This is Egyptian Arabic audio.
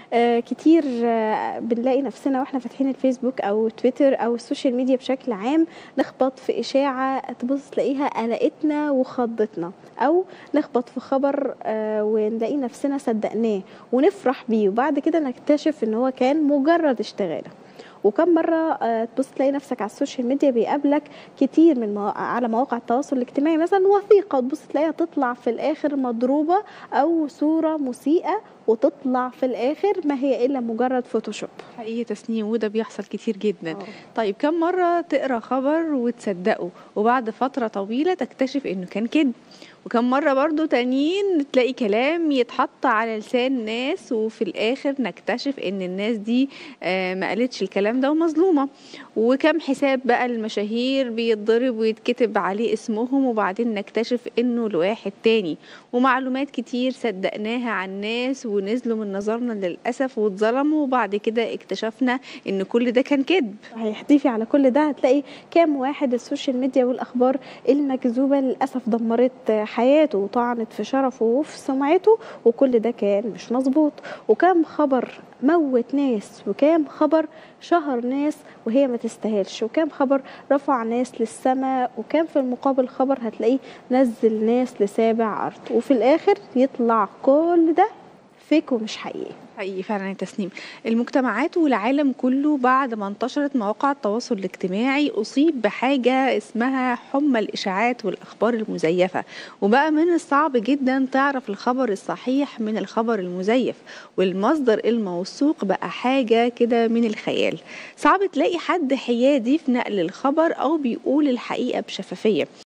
آه، كتير آه، بنلاقي نفسنا واحنا فاتحين الفيسبوك او تويتر او السوشيال ميديا بشكل عام نخبط في اشاعه تبص تلاقيها قلقتنا وخضتنا او نخبط في خبر آه، ونلاقي نفسنا صدقناه ونفرح بيه وبعد كده نكتشف ان هو كان مجرد اشتغاله وكم مره آه، تبص تلاقي نفسك على السوشيال ميديا بيقابلك كتير من مواقع على مواقع التواصل الاجتماعي مثلا وثيقه وتبص تلاقيها تطلع في الاخر مضروبه او صوره مسيئه وتطلع في الاخر ما هي الا مجرد فوتوشوب حقيقي تسنيم وده بيحصل كتير جدا آه. طيب كم مرة تقرا خبر وتصدقه وبعد فترة طويلة تكتشف انه كان كذب وكم مرة برضو تانيين تلاقي كلام يتحط على لسان ناس وفي الآخر نكتشف ان الناس دي آه، ما قالتش الكلام ده ومظلومة وكم حساب بقى المشاهير بيتضرب ويتكتب عليه اسمهم وبعدين نكتشف انه لواحد تاني ومعلومات كتير صدقناها عن ناس ونزلوا من نظرنا للأسف واتظلموا وبعد كده اكتشفنا ان كل ده كان كذب هيحتفي على كل ده هتلاقي كام واحد السوشيال ميديا والاخبار المكذوبه للاسف دمرت حياته وطعنت في شرفه وفي سمعته وكل ده كان مش مظبوط وكام خبر موت ناس وكام خبر شهر ناس وهي ما تستاهلش وكام خبر رفع ناس للسماء وكام في المقابل خبر هتلاقيه نزل ناس لسابع ارض وفي الاخر يطلع كل ده فيك ومش حقيقي حقيقي فعلا يا تسنيم المجتمعات والعالم كله بعد ما انتشرت مواقع التواصل الاجتماعي أصيب بحاجة اسمها حمى الإشاعات والأخبار المزيفة وبقى من الصعب جدا تعرف الخبر الصحيح من الخبر المزيف والمصدر الموثوق بقى حاجة كده من الخيال صعب تلاقي حد حيادي في نقل الخبر أو بيقول الحقيقة بشفافية